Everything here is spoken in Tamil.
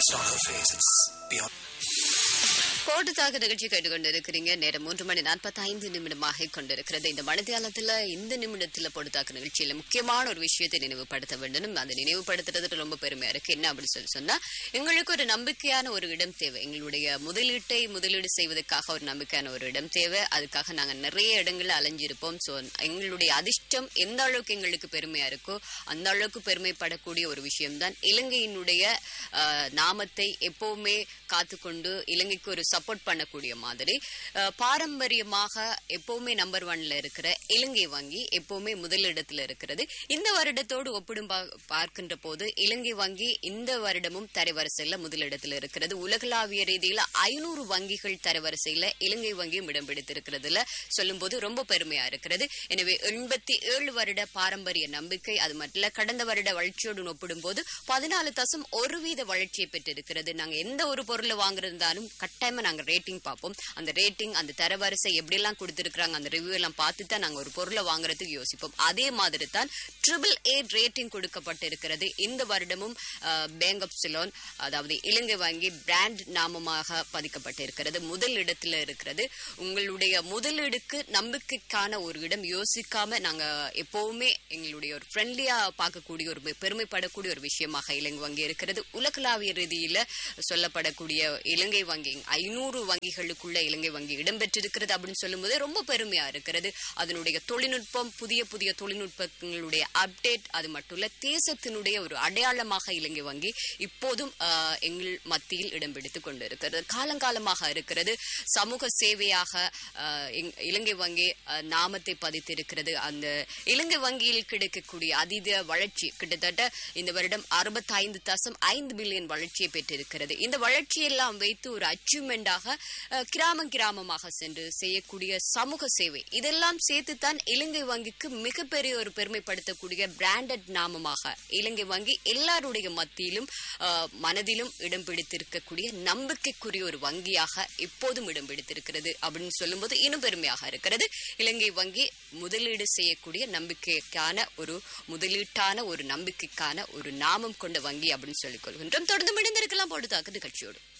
It's not her face, it's beyond. போட்டு தாக்கு நிகழ்ச்சி கேட்டுக்கொண்டிருக்கிறீங்க நேரம் மூன்று மணி நாற்பத்தி ஐந்து நிமிடமாக கொண்டிருக்கிறது இந்த மனதியாலத்துல இந்த நிமிடத்துல போட்டு தாக்கு நிகழ்ச்சியில முக்கியமான ஒரு விஷயத்தை நினைவுபடுத்த வேண்டும் அதை நினைவுபடுத்துறது ரொம்ப பெருமையா இருக்கு என்ன அப்படின்னு சொல்லி சொன்னா எங்களுக்கு ஒரு நம்பிக்கையான ஒரு இடம் தேவை எங்களுடைய முதலீட்டை முதலீடு செய்வதற்காக ஒரு நம்பிக்கையான ஒரு இடம் தேவை அதுக்காக நாங்க நிறைய இடங்கள்ல அலைஞ்சிருப்போம் ஸோ எங்களுடைய அதிர்ஷ்டம் எந்த அளவுக்கு எங்களுக்கு பெருமையா இருக்கோ அந்த அளவுக்கு பெருமைப்படக்கூடிய ஒரு விஷயம்தான் இலங்கையினுடைய ஆஹ், நாமத்தை எப்பவுமே காத்துக்கொண்டு இலங்கைக்கு ஒரு சப்போர்ட் பண்ணக்கூடிய மாதிரி ஆஹ், பாரம்பரியமாக எப்பவுமே நம்பர் ஒன்ல இருக்கிற இலங்கை வங்கி எப்பவுமே முதலிடத்துல இருக்கிறது இந்த வருடத்தோடு ஒப்பிடும் பா- பார்க்கின்ற போது இலங்கை வங்கி இந்த வருடமும் தரவரிசையில முதலிடத்துல இருக்கிறது உலகளாவிய ரீதியில ஐநூறு வங்கிகள் தரவரிசையில இலங்கை வங்கியும் இடம் பிடித்திருக்கிறதுல சொல்லும்போது ரொம்ப பெருமையா இருக்கிறது எனவே எண்பத்தி ஏழு வருட பாரம்பரிய நம்பிக்கை அது மட்டும் இல்ல கடந்த வருட வளர்ச்சியோடு ஒப்பிடும்போது பதினாலு தசம் ஒரு வீத வளர்ச்சியை பெற்றிருக்கிறது நாங்க எந்த ஒரு பொருளை வாங்குறதாலும் கட்டாயமா நாங்க ரேட்டிங் பார்ப்போம் அந்த ரேட்டிங் அந்த தரவரிசை எப்படி எல்லாம் கொடுத்திருக்காங்க அந்த ரிவ்யூ எல்லாம் பார்த்து தான் நாங்க ஒரு பொருளை வாங்குறதுக்கு யோசிப்போம் அதே மாதிரி தான் ட்ரிபிள் ஏ ரேட்டிங் கொடுக்கப்பட்டிருக்கிறது இந்த வருடமும் பேங்க் ஆஃப் சிலோன் அதாவது இலங்கை வங்கி பிராண்ட் நாமமாக பதிக்கப்பட்டிருக்கிறது முதல் இடத்துல இருக்கிறது உங்களுடைய முதலீடுக்கு நம்பிக்கைக்கான ஒரு இடம் யோசிக்காம நாங்க எப்பவுமே எங்களுடைய ஒரு ஃப்ரெண்ட்லியா பார்க்கக்கூடிய ஒரு பெ- பெருமைப்படக்கூடிய ஒரு விஷயமாக இலங்கை வங்கி இருக்கிறது உலகளாவிய ரீதியில சொல்லப்படக்கூடிய இலங்கை வங்கி ஐநூறு வங்கிகளுக்குள்ள இலங்கை வங்கி இடம்பெற்றிருக்கிறது அப்படின்னு சொல்லும்போது ரொம்ப பெருமையா இருக்கிறது அதனுடைய தொழில்நுட்பம் புதிய புதிய தொழில்நுட்பங்களுடைய அப்டேட் அது மட்டும் இல்ல தேசத்தினுடைய ஒரு அடையாளமாக இலங்கை வங்கி இப்போதும் ஆஹ், எங்கள் மத்தியில் இடம் பிடித்துக் கொண்டிருக்கிறது காலங்காலமாக இருக்கிறது சமூக சேவையாக ஆஹ், எங்- இலங்கை வங்கி ஆஹ், நாமத்தை பதித்திருக்கிறது அந்த இலங்கை வங்கியில் கிடைக்கக்கூடிய அதீத வளர்ச்சி கிட்டத்தட்ட இந்த வருடம் அறுபத்தைந்து தசம் ஐந்து பில்லியன் வளர்ச்சியை பெற்றிருக்கிறது இந்த வளர்ச்சியெல்லாம் வைத்து ஒரு அச்சீவ்மெண்டாக கிராமம் கிராமமாக சென்று செய்யக்கூடிய சமூக சேவை இதெல்லாம் சேர்த்துத்தான் இலங்கை வங்கிக்கு மிகப்பெரிய ஒரு பெருமைப்படுத்தக்கூடிய பிராண்டட் நாமமாக இலங்கை வங்கி எல்லாருடைய மத்தியிலும் அஹ், மனதிலும் இடம் பிடித்திருக்கக்கூடிய நம்பிக்கைக்குரிய ஒரு வங்கியாக எப்போதும் இடம் பிடித்திருக்கிறது அப்படின்னு சொல்லும்போது இன்னும் பெருமையாக இருக்கிறது இலங்கை வங்கி முதலீடு செய்யக்கூடிய நம்பிக்கைக்கான ஒரு முதலீட்டான ஒரு நம்பிக்கைக்கான ஒரு நாமம் கொண்ட வங்கி அப்படின்னு சொல்லிக் கொள்கின்றோம் தொடர்ந்து முடிந்திருக்கலாம் போட்டு தாக்கு நிகழ்ச்சியோடு